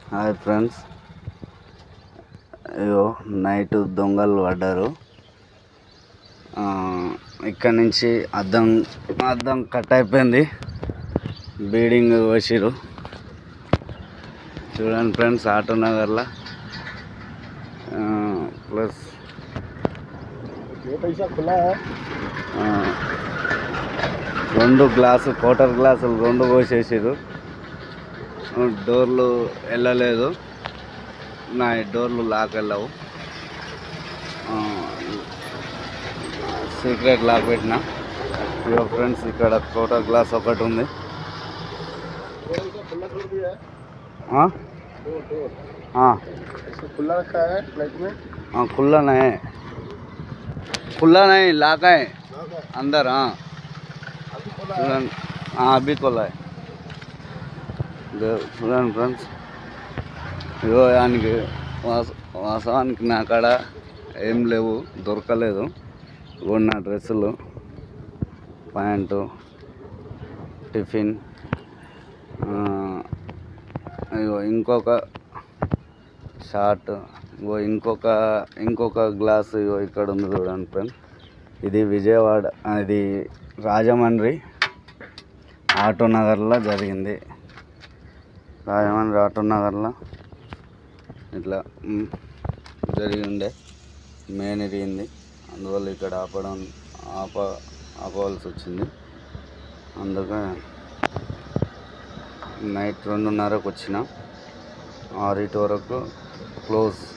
Hi friends అయ్యో night దొంగలు పడ్డారు ఆ, ఇక్కడ నుంచి అద్దం అద్దం కట్ అయిపోయింది బీడింగ్ వేసిరు చూడండి ఫ్రెండ్స్ ఆటో నగర్లో ప్లస్ ये पैसा खुला है ఆ, రెండు గ్లాసు క్వార్టర్ గ్లాసులు రెండు పోసేసారు డోర్లు వెళ్ళలేదు నా డోర్లు లాక్ వెళ్ళవు సీక్రెట్ లాక్ పెట్టిన ఇక ఫ్రెండ్స్ ఇక్కడ క్వార్టర్ గ్లాస్ ఒకటి ఉంది थोड़ा सा खुला छोड़ दिया है ఆ? डोर डोर ఆ, इसको खुला रखा है फ्लाइट में ఆ, खुला नहीं खुला नहीं लाक है लॉक है अंदर हाँ अभी खुला है చూడండి ఆ, అభి కొలాయ్ ఇదో చూడండి ఫ్రెండ్స్ ఇగో ఆయనకి వాస వాస్తవానికి నా కాడ ఏం లేవు దొరకలేదు ఇగో నా డ్రెస్సులు ప్యాంటు టిఫిన్ ఆ, ఇగో ఇంకొక షార్ట్ ఇగో ఇంకొక ఇంకొక గ్లాస్ ఇగో ఇక్కడ ఉంది చూడండి ఫ్రెండ్స్ ఇది విజయవాడ ఇది రాజమండ్రి ఆటో నగర్లో జరిగింది రాజమండ్రి ఆటో నగర్లో ఇట్లా మ్, జరిగి ఉండే మెయిన్ ఇరిగింది అందువల్ల ఇక్కడ ఆపడం ఆప ఆపవలసి వచ్చింది అందుకే నైట్ రెండున్నరకు వచ్చిన ఆరింటి వరకు క్లోజ్